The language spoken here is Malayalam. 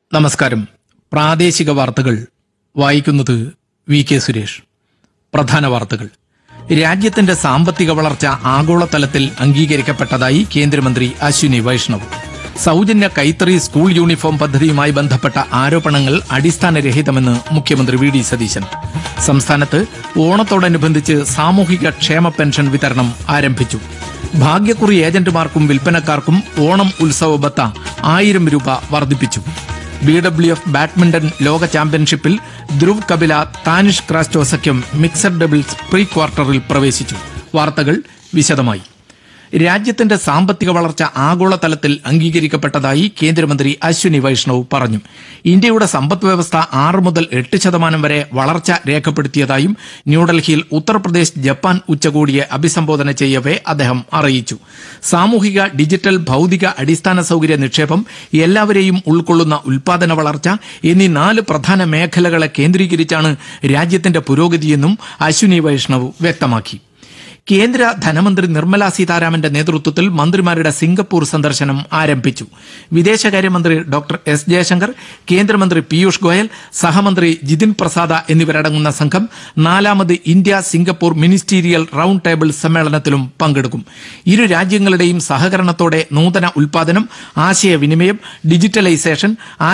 നമസ്കാരം പ്രാദേശിക വാർത്തകൾ വായിക്കുന്നത് വി കെ സുരേഷ് പ്രധാന വാർത്തകൾ രാജ്യത്തിന്റെ സാമ്പത്തിക വളർച്ച ആഗോളതലത്തിൽ അംഗീകരിക്കപ്പെട്ടതായി കേന്ദ്രമന്ത്രി അശ്വിനി വൈഷ്ണവ് സൗജന്യ കൈത്തറി സ്കൂൾ യൂണിഫോം പദ്ധതിയുമായി ബന്ധപ്പെട്ട ആരോപണങ്ങൾ അടിസ്ഥാനരഹിതമെന്ന് മുഖ്യമന്ത്രി വി ഡി സതീശൻ സംസ്ഥാനത്ത് ഓണത്തോടനുബന്ധിച്ച് സാമൂഹിക ക്ഷേമ പെൻഷൻ വിതരണം ആരംഭിച്ചു ഭാഗ്യക്കുറി ഏജന്റുമാർക്കും വിൽപ്പനക്കാർക്കും ഓണം ഉത്സവ ബത്ത ആയിരം രൂപ വർദ്ധിപ്പിച്ചു ബി ഡബ്ല്യു എഫ് ബാഡ്മിന്റൺ ലോക ചാമ്പ്യൻഷിപ്പിൽ ധ്രുവ് കപില താനിഷ് ക്രാസ്റ്റോ സഖ്യം മിക്സഡ് ഡബിൾസ് പ്രീ ക്വാർട്ടറിൽ പ്രവേശിച്ചു വാർത്തകൾ വിശദമായി രാജ്യത്തിന്റെ സാമ്പത്തിക വളർച്ച ആഗോളതലത്തിൽ അംഗീകരിക്കപ്പെട്ടതായി കേന്ദ്രമന്ത്രി അശ്വിനി വൈഷ്ണവ് പറഞ്ഞു ഇന്ത്യയുടെ സമ്പദ് വ്യവസ്ഥ ആറ് മുതൽ എട്ട് ശതമാനം വരെ വളർച്ച രേഖപ്പെടുത്തിയതായും ന്യൂഡൽഹിയിൽ ഉത്തർപ്രദേശ് ജപ്പാൻ ഉച്ചകോടിയെ അഭിസംബോധന ചെയ്യവേ അദ്ദേഹം അറിയിച്ചു സാമൂഹിക ഡിജിറ്റൽ ഭൌതിക അടിസ്ഥാന സൌകര്യ നിക്ഷേപം എല്ലാവരെയും ഉൾക്കൊള്ളുന്ന ഉൽപാദന വളർച്ച എന്നീ നാല് പ്രധാന മേഖലകളെ കേന്ദ്രീകരിച്ചാണ് രാജ്യത്തിന്റെ പുരോഗതിയെന്നും അശ്വിനി വൈഷ്ണവ് വ്യക്തമാക്കി കേന്ദ്ര ധനമന്ത്രി നിർമ്മല സീതാരാമന്റെ നേതൃത്വത്തിൽ മന്ത്രിമാരുടെ സിംഗപ്പൂർ സന്ദർശനം ആരംഭിച്ചു വിദേശകാര്യമന്ത്രി ഡോക്ടർ എസ് ജയശങ്കർ കേന്ദ്രമന്ത്രി പീയൂഷ് ഗോയൽ സഹമന്ത്രി ജിതിൻ പ്രസാദ എന്നിവരടങ്ങുന്ന സംഘം നാലാമത് India Singapore ministerial round table സമ്മേളനത്തിലും പങ്കെടുക്കും ഇരു രാജ്യങ്ങളുടെയും സഹകരണത്തോടെ നൂതന ഉൽപാദനം ആശയവിനിമയം ഡിജിറ്റലൈസേഷൻ